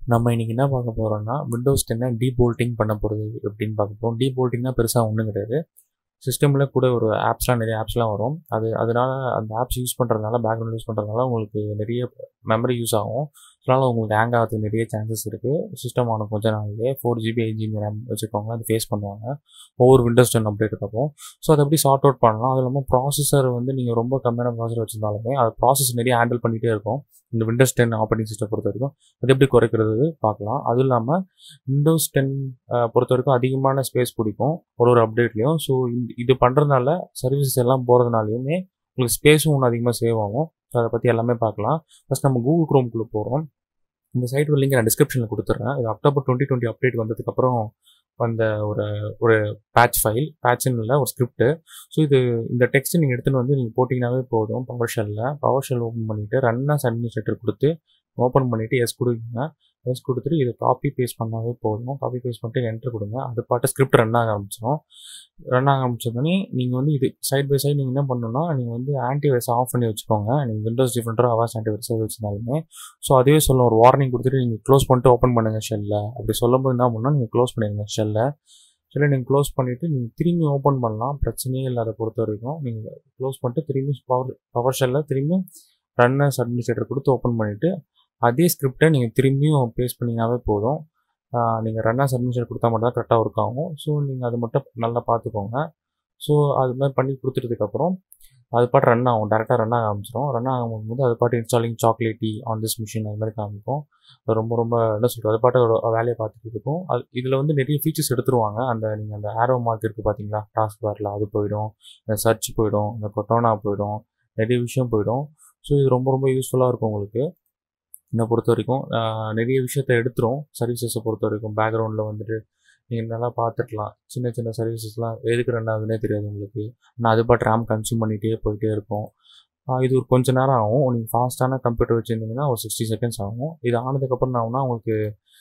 நம்ம இன்றைக்கி என்ன பார்க்க போகிறோம்னா விண்டோஸ் டென்னை டீபோல்ட்டிங் பண்ண போகிறது எப்படின்னு பார்க்க போகிறோம் டீபோல்ட்டிங்னா பெருசாக ஒன்றும் கிடையாது சிஸ்டமில் கூட ஒரு ஆப்ஸ்லாம் நிறைய ஆப்ஸ்லாம் வரும் அது அதனால அந்த ஆப்ஸ் யூஸ் பண்ணுறதுனால பேக்ரவுண்ட் யூஸ் பண்ணுறதுனால உங்களுக்கு நிறைய மெமரி யூஸ் ஆகும் அதனால் உங்களுக்கு ஹேங் ஆகிறதுக்கு நிறைய சான்சஸ் இருக்குது சிஸ்டம் ஆன கொஞ்ச நாள்லேயே four GB eight GB RAM வச்சுருக்கவங்க அது ஃபேஸ் பண்ணுவாங்க ஒவ்வொரு விண்டோஸ் டென் அப்டேட் இருக்கப்போ ஸோ அதை எப்படி சார்ட் அவுட் பண்ணலாம் அது இல்லாமல் ப்ராசஸர் வந்து நீங்கள் ரொம்ப கம்மியான ப்ராசஸர் வச்சிருந்தாலுமே அது ப்ராசஸ் நிறைய ஹேண்டில் பண்ணிகிட்டே இருக்கும் இந்த விண்டோஸ் டென் ஆப்ரேட்டிங் சிஸ்டம் பொறுத்த வரைக்கும் அது எப்படி குறைக்கிறது பார்க்கலாம் அதுவும் இல்லாமல் விண்டோஸ் டென் பொறுத்த வரைக்கும் அதிகமான ஸ்பேஸ் பிடிக்கும் ஒரு ஒரு அப்டேட்லேயும் ஸோ இது பண்ணுறதுனால சர்வீசஸ் எல்லாம் போகிறதுனாலையுமே உங்களுக்கு ஸ்பேஸும் ஒன்று அதிகமாக சேவ் ஆகும் ஸோ அதை பற்றி எல்லாமே பார்க்கலாம் ஃபஸ்ட் நம்ம கூகுள் க்ரோம்குள்ளே போகிறோம் இந்த சைட்டோட லிங்க் நான் டிஸ்கிரிப்ஷனில் கொடுத்துட்றேன் இது அக்டோபர் டுவெண்ட்டி டுவெண்ட்டி அப்டேட் வந்ததுக்கப்புறம் வந்த ஒரு ஒரு பேட்ச் ஃபைல் பேட்ச்னு இல்லை ஒரு ஸ்கிரிப்ட் ஸோ இது இந்த டெக்ஸ்ட் நீங்கள் எடுத்துகிட்டு வந்து நீங்கள் போட்டிங்கனாவே போதும் பவர் ஷெல்லில் பவர் ஷெல் ஓப்பன் பண்ணிவிட்டு ரன்னாஸ் அட்மினிஸ்ட்ரேட்டர் கொடுத்து ஓப்பன் பண்ணிவிட்டு எஸ் கொடுங்க எஸ் கொடுத்துட்டு இதை காப்பி பேஸ்ட் பண்ணாவே போதும் காப்பி பேஸ்ட் பண்ணிட்டு என்ட்ரு கொடுங்க அது பாட்டு ஸ்கிரிப்ட் ரன் ஆக ஆரம்பிச்சிடும் ரன் ஆக ஆரம்பிச்சோடனே நீங்கள் வந்து இது சைட் பை சைட் நீங்கள் என்ன பண்ணணும்னா நீங்கள் வந்து ஆன்டிவைரஸ் ஆஃப் பண்ணி வச்சுக்கோங்க நீங்கள் விண்டோஸ் டிஃப்ரெண்ட்டாக அவாஸ் ஆன்டிவைரஸ் வச்சிருந்தாலுமே ஸோ அதுவே சொல்லும் ஒரு வார்னிங் கொடுத்துட்டு நீங்கள் க்ளோஸ் பண்ணிட்டு ஓப்பன் பண்ணுங்கள் ஷெல்லில் அப்படி சொல்லும்போது என்ன பண்ணால் நீங்கள் க்ளோஸ் பண்ணிடுங்க ஷெல்லை ஷெல்லை நீங்கள் க்ளோஸ் பண்ணிவிட்டு நீங்கள் திரும்பி ஓப்பன் பண்ணலாம் பிரச்சனையே இல்லை அதை பொறுத்த வரைக்கும் நீங்கள் க்ளோஸ் பண்ணிட்டு திரும்பி பவர் பவர் ஷெல்லில் திரும்பி ரன்னர்ஸ் அட்மினிஸ்ட்ரேட்டர் கொடுத்து ஓப்பன் பண்ணிவிட்டு அதே ஸ்கிரிப்டை நீங்கள் திரும்பியும் பேஸ்ட் பண்ணிங்கனாவே போதும் நீங்கள் ரன்னர்ஸ் அட்மிஷன் கொடுத்தா மட்டும் தான் கரெக்டாக ஒர்க் ஆகும் ஸோ நீங்கள் அதை மட்டும் நல்லா பார்த்துக்கோங்க ஸோ அது மாதிரி பண்ணி கொடுத்துட்டதுக்கப்புறம் அது பாட்டு ரன் ஆகும் டேரெக்டாக ரன் ஆக ஆரம்பிச்சிடும் ரன் ஆகும்போது அது பாட்டு installing Chocolatey on this machine அது மாதிரி காமிக்கும் அது ரொம்ப ரொம்ப என்ன சொல்கிறது அது பாட்டு ஒரு வேலையை பார்த்துட்டு இருக்கும் அது இதில் வந்து நிறைய ஃபீச்சர்ஸ் எடுத்துருவாங்க அந்த நீங்கள் அந்த ஆரோ மார்க் இருக்குது பார்த்தீங்களா டாஸ்க் பாரில் அது போயிடும் இந்த சர்ச் போயிடும் இந்த கொட்டோனா போயிடும் நிறைய விஷயம் போயிடும் ஸோ இது ரொம்ப ரொம்ப யூஸ்ஃபுல்லாக இருக்கும் உங்களுக்கு என்னை பொறுத்த வரைக்கும் நிறைய விஷயத்த எடுத்துரும் சர்வீசஸை பொறுத்த வரைக்கும் பேக்ரவுண்டில் வந்துட்டு நீங்கள் நல்லா பார்த்துக்கலாம் சின்ன சின்ன சர்வீசஸ்லாம் எதுக்கு ரெண்டாவதுனே தெரியாது உங்களுக்கு ஆனால் அது பாட்டு ரேம் கன்சியூம் பண்ணிகிட்டே போயிட்டே இருக்கும் இது ஒரு கொஞ்ச நேரம் ஆகும் நீங்கள் ஃபாஸ்ட்டான கம்ப்யூட்டர் வச்சுருந்தீங்கன்னா ஒரு சிக்ஸ்டி செகண்ட்ஸ் ஆகும் இது ஆனதுக்கப்புறம் நான் உங்களுக்கு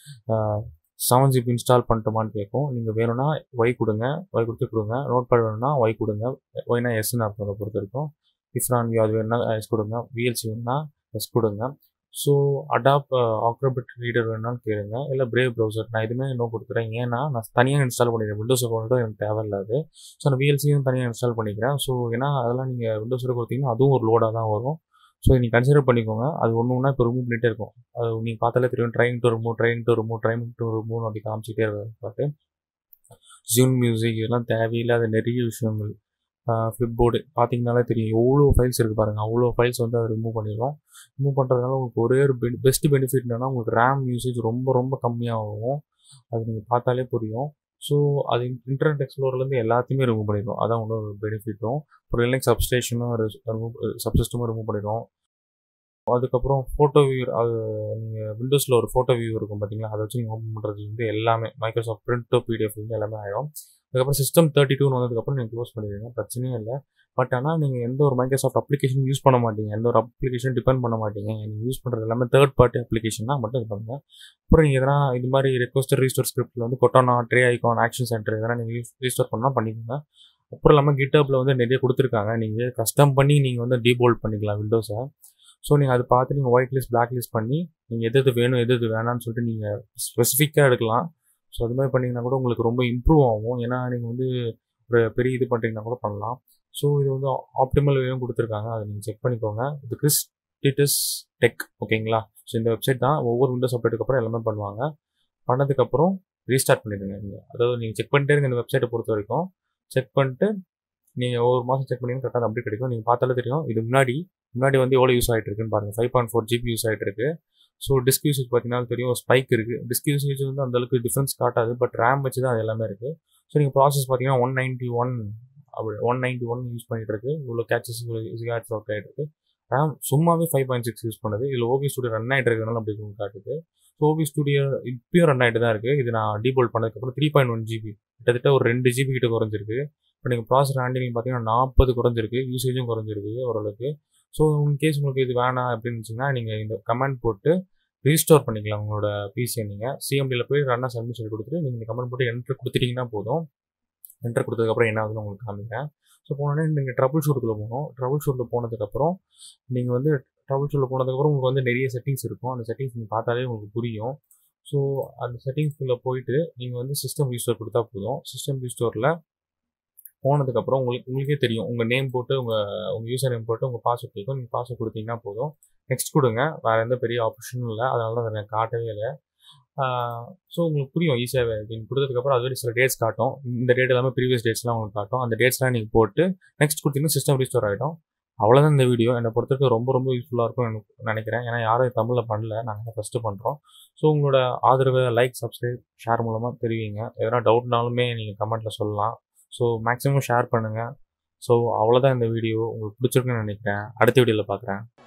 செவன் ஜிபி இன்ஸ்டால் பண்ணிட்டோமான்னு கேட்கும் நீங்கள் வேணும்னா ஒய் கொடுங்க ஒய் கொடுத்து கொடுங்க நோட் பேட் வேணும்னா ஒய் கொடுங்க ஒய்னா எஸ்ன்னு அர்த்தம் அதை பொறுத்த வரைக்கும் இஃப்ரான் வியூ அது வேணும்னா எஸ் கொடுங்க விஎல்சி வேணும்னா எஸ் கொடுங்க ஸோ அடாப் ஆக்ரோபட் ரீடர் வேணாலும் கேளுங்க இல்லை பிரேவ் ப்ரௌசர் நான் இதுவுமே இன்னும் கொடுக்குறேன் ஏன்னா நான் தனியாக இன்ஸ்டால் பண்ணிக்கிறேன் விண்டோஸ் அக்கௌண்ட்டும் எனக்கு தேவையில்லாது ஸோ நான் விஎல்சியும் தனியாக இன்ஸ்டால் பண்ணிக்கிறேன் ஸோ ஏன்னா அதெல்லாம் நீங்கள் விண்டோஸில் கொடுத்தீங்கன்னா அதுவும் ஒரு லோடாக தான் வரும் ஸோ நீங்கள் கன்சிடர் பண்ணிக்கோங்க அது ஒன்று ஒன்றா இப்போ ரிமூவ் பண்ணிகிட்டே இருக்கும் அது நீங்கள் பார்த்தாலே தெரியும் trying to remove trying to remove trying to remove அப்படி காமிச்சிட்டே இருக்காரு ஜூன் மியூசிக் இதெல்லாம் தேவையில்லாத நிறைய விஷயங்கள் ஃப்ளிப் போர்டு பார்த்தீங்கனாலே தெரியும் எவ்வளோ ஃபைல்ஸ் இருக்குது பாருங்கள் அவ்வளோ ஃபைல்ஸ் வந்து அதை ரிமூவ் பண்ணிடுவோம் ரிமூவ் பண்ணுறதுனால உங்களுக்கு ஒரே ஒரு பெ பெஸ்ட் பெனிஃபிட் என்னன்னா உங்களுக்கு ரேம் யூசேஜ் ரொம்ப ரொம்ப கம்மியாகும் அது நீங்கள் பார்த்தாலே புரியும் ஸோ அது இன்டர்நெட் எக்ஸ்ப்ளோர்லேருந்து எல்லாத்தையுமே ரிமூவ் பண்ணிடும் அதான் ஒன்று ஒரு பெனிஃபிட்டும் அப்புறம் இல்லைங்க சப்ஸ்டேஷனும் ரிமூவ் சப்சிஸ்டமும் ரிமூவ் பண்ணிடும் அதுக்கப்புறம் ஃபோட்டோ வியூ அது நீங்கள் விண்டோஸில் ஒரு ஃபோட்டோ வியூ இருக்கும் பார்த்தீங்களா அதை வச்சு நீங்கள் ஓப்பன் பண்ணுறதுலேருந்து எல்லாமே மைக்ரோசாஃப்ட் பிரிண்டோ பிடிஎஃப்லேருந்து எல்லாமே ஆகிடும் அதுக்கப்புறம் சிஸ்டம் தேர்ட்டி டூன்னு வந்ததுக்கப்புறம் நீங்கள் க்ளோஸ் பண்ணிடுங்க பிரச்சனையே இல்லை பட் ஆனால் நீங்கள் எந்த ஒரு மைக்ரோசாஃப்ட் அப்ளிகேஷன் யூஸ் பண்ண மாட்டீங்க எந்த ஒரு அப்ளிகேஷன் டிபெண்ட் பண்ண மாட்டீங்க நீங்கள் யூஸ் பண்ணுறது எல்லாமே தேர்ட் பார்ட்டி அப்ளிகேஷன் மட்டும் இது பண்ணுங்கள் அப்புறம் நீங்கள் எதனா இது மாதிரி ரெக்வஸ்டர் ரீஸ்டோர் ஸ்கிரிப்டில் வந்து Cortana tray icon action center எதனா நீங்கள் யூஸ் ரீஸ்டோர் பண்ணால் பண்ணிக்கோங்க அப்புறம் இல்லாமல் கிட்டப்பில் வந்து நிறைய கொடுத்துருக்காங்க நீங்கள் கஸ்டம் பண்ணி நீங்கள் வந்து டீபோல்ட் பண்ணிக்கலாம் விண்டோஸை ஸோ நீங்கள் அதை பார்த்து நீங்கள் ஒயிட் லிஸ்ட் பிளாக் லிஸ்ட் பண்ணி நீங்கள் எது எது வேணும் எது எது வேணான்னு சொல்லிட்டு நீங்கள் ஸ்பெசிஃபிக்காக எடுக்கலாம் ஸோ அது மாதிரி பண்ணிங்கன்னா கூட உங்களுக்கு ரொம்ப இம்ப்ரூவ் ஆகும் ஏன்னா நீங்கள் வந்து ஒரு பெரிய இது பண்ணுறீங்கன்னா கூட பண்ணலாம் ஸோ இது வந்து ஆப்டிமல் வேவும் கொடுத்துருக்காங்க அதை நீங்கள் செக் பண்ணிக்கோங்க இது கிறிஸ் டிட்டஸ் டெக் ஓகேங்களா ஸோ இந்த வெப்சைட் தான் ஒவ்வொரு விண்டோஸ் அப்டேட்டுக்கு அப்புறம் எல்லாமே பண்ணுவாங்க பண்ணதுக்கப்புறம் ரீஸ்டார்ட் பண்ணிடுங்க நீங்கள் அதாவது நீங்கள் செக் பண்ணிட்டே இருங்க இந்த வெப்சைட்டை பொறுத்த வரைக்கும் செக் பண்ணிட்டு நீங்கள் ஒவ்வொரு மாதம் செக் பண்ணிங்கன்னா கரெக்டாக அப்டேட் கிடைக்கும் நீங்கள் பார்த்தாலே தெரியும் இது முன்னாடி முன்னாடி வந்து எவ்வளோ யூஸ் ஆகிட்டு இருக்குன்னு பாருங்கள் five point four GB use ஆகிட்டு இருக்கு ஸோ டிஸ்க் யூசேஜ் பார்த்தீங்கன்னா தெரியும் ஸ்பைக் இருக்குது டிஸ்க் யூசேஜ் வந்து அந்தளவுக்கு டிஃப்ரென்ஸ் காட்டாது பட் ரேம் வச்சு தான் அது எல்லாமே இருக்குது ஸோ நீங்கள் ப்ராசஸ் பார்த்தீங்கன்னா ஒன் நைன்ட்டி ஒன் அப்படி ஒன் நைன்ட்டி ஒன் யூஸ் பண்ணிகிட்டு இருக்கு இவ்வளோ கேச்சஸ் சிகாட்ஸ் ஒர்க் ஆகிட்டு இருக்கு ரேம் சும்மாவே ஃபைவ் பாயிண்ட் சிக்ஸ் யூஸ் பண்ணுது இதில் ஓபி ஸ்டுடியோ ரன் ஆகிட்டு இருக்கிறதுனால அப்படி காட்டுது ஸோ ஓபி ஸ்டுடியோ இப்பயும் ரன் ஆகிட்டு தான் இருக்குது இது நான் டீபோல்ட் பண்ணதுக்கப்புறம் த்ரீ பாயிண்ட் ஒன் ஜிபி கிட்டத்தட்ட ஒரு ரெண்டு ஜிபி கிட்ட குறைஞ்சிருக்கு இப்போ நீங்கள் ப்ராசஸ் ஹேண்டிலிங் பார்த்தீங்கன்னா நாற்பது குறைஞ்சிருக்கு யூசேஜும் குறைஞ்சிருக்கு ஓரளவுக்கு ஸோ இன்கேஸ் உங்களுக்கு இது வேணாம் அப்படின்னு இருந்துச்சுன்னா நீங்கள் இந்த கமெண்ட் போட்டு ரீஸ்டோர் பண்ணிக்கலாம் உங்களோட பிசியை நீங்கள் சிஎம்டியில் போய் ரன்னர் சப்மிட் சொல்லி கொடுத்துட்டு நீங்கள் இந்த கமெண்ட் போட்டு என்ட்ரு கொடுத்துட்டீங்கன்னா போதும் என்ட்ரு கொடுத்ததுக்கப்புறம் என்ன ஆகுதுன்னு உங்களுக்கு காமிக்கிறேன் ஸோ போனோடனே நீங்கள் ட்ரபுள் ஷூட்டுக்குள்ளே போகணும் ட்ரபுள் ஷூட்டில் போனதுக்கப்புறம் நீங்கள் வந்து ட்ரபுள் ஷூட்டில் போனதுக்கப்புறம் உங்களுக்கு வந்து நிறைய செட்டிங்ஸ் இருக்கும் அந்த செட்டிங்ஸ் நீங்கள் பார்த்தாலே உங்களுக்கு புரியும் ஸோ அந்த செட்டிங்ஸ்குள்ளே போயிட்டு நீங்கள் வந்து சிஸ்டம் ரீஸ்டோர் கொடுத்தா போதும் சிஸ்டம் ரீஸ்டோரில் போனதுக்கப்புறம் உங்களுக்கு உங்களுக்கே தெரியும் உங்கள் நேம் போட்டு உங்கள் உங்கள் யூசர் நேம் போட்டு உங்கள் பாஸ்வேர்ட் கேட்கும் நீங்கள் பாஸ்வேர்ட் கொடுத்தீங்கன்னா போதும் நெக்ஸ்ட் கொடுங்க வேறு எந்த பெரிய ஆப்ஷனும் இல்லை அதனால தான் அதை எனக்கு காட்டவே இல்லை ஸோ உங்களுக்கு புரியும் ஈஸியாகவே நீங்கள் கொடுத்ததுக்கப்புறம் அது சில டேட்ஸ் காட்டும் இந்த டேட் எல்லாமே ப்ரீவியஸ் டேட்ஸ்லாம் உங்களுக்கு காட்டும் அந்த டேட்ஸ்லாம் நீங்கள் போட்டு நெக்ஸ்ட் கொடுத்தீங்கன்னா சிஸ்டம் ரீஸ்டோர் ஆகிடும் அவ்வளோதான் இந்த வீடியோ என்னை பொறுத்தவரைக்கும் ரொம்ப ரொம்ப யூஸ்ஃபுல்லாக இருக்கும் எனக்கு நினைக்கிறேன் ஏன்னா யாரும் தமிழில் பண்ணல நாங்கள் ஃபஸ்ட்டு பண்ணுறோம் ஸோ உங்களோட ஆதரவை லைக் சப்ஸ்கிரைப் ஷேர் மூலமாக தெரிவிங்க எதனா டவுட்னாலுமே நீங்கள் கமெண்ட்டில் சொல்லலாம் ஸோ மேக்ஸிமம் ஷேர் பண்ணுங்கள் ஸோ அவ்வளோதான் இந்த வீடியோ உங்களுக்கு பிடிச்சிருக்குன்னு நினைக்கிறேன் அடுத்த வீடியோவில் பார்க்குறேன்